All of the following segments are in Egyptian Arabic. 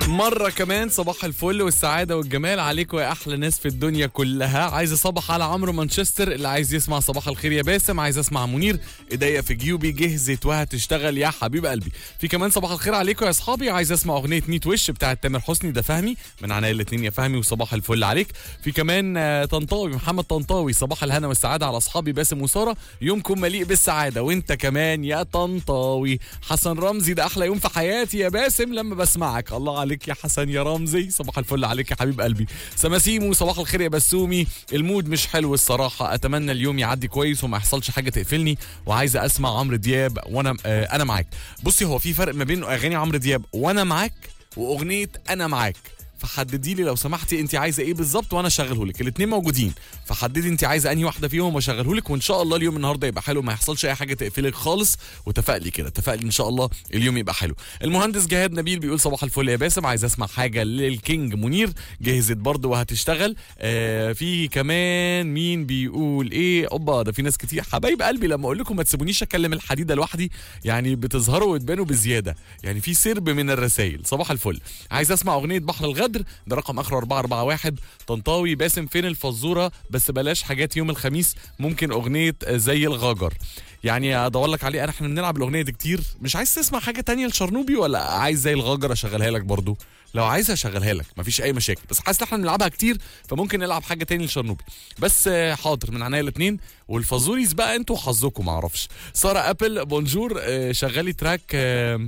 مرة كمان صباح الفل والسعادة والجمال عليكم يا أحلى ناس في الدنيا كلها عايز أصبح على عمرو مانشستر اللي عايز يسمع صباح الخير يا باسم عايز أسمع منير إيديا في جيوبي جهزت وهتشتغل يا حبيب قلبي في كمان صباح الخير عليكم يا أصحابي عايز أسمع أغنية ميت وش بتاعت تامر حسني ده فهمي من عناية الاتنين يا فهمي وصباح الفل عليك في كمان آه، طنطاوي محمد طنطاوي صباح الهنا والسعادة على أصحابي باسم وسارة يومكم مليء بالسعادة وأنت كمان يا طنطاوي حسن رمزي ده أحلى يوم في حياتي يا باسم لما بسمعك الله عليك يا حسن يا رمزي صباح الفل عليك يا حبيب قلبي سماسيمو صباح الخير يا بسومي المود مش حلو الصراحة أتمنى اليوم يعدي كويس وما يحصلش حاجة تقفلني وعايزة أسمع عمرو دياب وأنا آه أنا معاك بصي هو في فرق ما بين أغاني عمرو دياب وأنا معاك وأغنية أنا معاك فحددي لي لو سمحتي انت عايزه ايه بالظبط وانا اشغله لك الاثنين موجودين فحددي انت عايزه انهي واحده فيهم واشغله لك وان شاء الله اليوم النهارده يبقى حلو ما يحصلش اي حاجه تقفلك خالص وتفائلي كده تفائلي ان شاء الله اليوم يبقى حلو المهندس جهاد نبيل بيقول صباح الفل يا باسم عايز اسمع حاجه للكينج منير جهزت برضه وهتشتغل آه في كمان مين بيقول ايه اوبا ده في ناس كتير حبايب قلبي لما اقول لكم ما تسيبونيش اكلم الحديده لوحدي يعني بتظهروا وتبانوا بزياده يعني في سرب من الرسائل صباح الفل عايز اسمع اغنيه بحر الغدر ده رقم اخره 441 طنطاوي باسم فين الفزوره بس بلاش حاجات يوم الخميس ممكن اغنيه زي الغجر يعني ادور لك عليه احنا بنلعب الاغنيه دي كتير مش عايز تسمع حاجه تانية لشرنوبي ولا عايز زي الغجر اشغلها لك برضو لو عايز اشغلها لك مفيش اي مشاكل بس حاسس ان احنا بنلعبها كتير فممكن نلعب حاجه تاني لشرنوبي بس آه، حاضر من عينيا الاثنين والفازوريز بقى انتوا حظكم معرفش ساره ابل بونجور آه، شغلي تراك آه،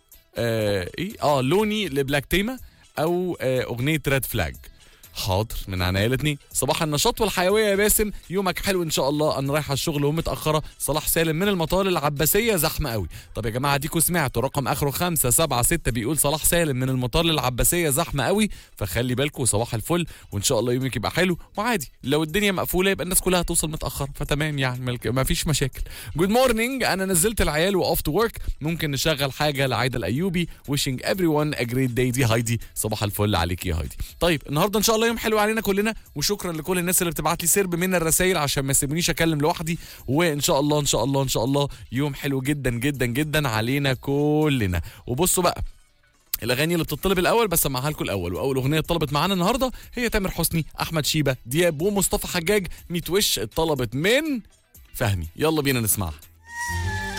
آه، ايه اه لوني لبلاك تيما او آه، اغنيه ريد فلاج حاضر من عينيا الاثنين صباح النشاط والحيويه يا باسم يومك حلو ان شاء الله انا رايحه الشغل ومتاخره صلاح سالم من المطار العباسيه زحمه قوي طب يا جماعه ديكوا سمعتوا رقم اخره خمسة سبعة ستة بيقول صلاح سالم من المطار العباسيه زحمه قوي فخلي بالكوا صباح الفل وان شاء الله يومك يبقى حلو وعادي لو الدنيا مقفوله يبقى الناس كلها هتوصل متاخر فتمام يعني ملك- ما فيش مشاكل جود مورنينج انا نزلت العيال واوف تو ورك ممكن نشغل حاجه لعايده الايوبي wishing everyone a great day دي هايدي صباح الفل عليك يا هايدي طيب النهارده ان شاء الله يوم حلو علينا كلنا وشكرا لكل الناس اللي بتبعت لي سرب من الرسائل عشان ما يسيبونيش اكلم لوحدي وان شاء الله ان شاء الله ان شاء الله يوم حلو جدا جدا جدا علينا كلنا وبصوا بقى الاغاني اللي بتطلب الاول بس اسمعها لكم الاول واول اغنيه اتطلبت معانا النهارده هي تامر حسني احمد شيبه دياب ومصطفى حجاج ميت وش اتطلبت من فهمي يلا بينا نسمعها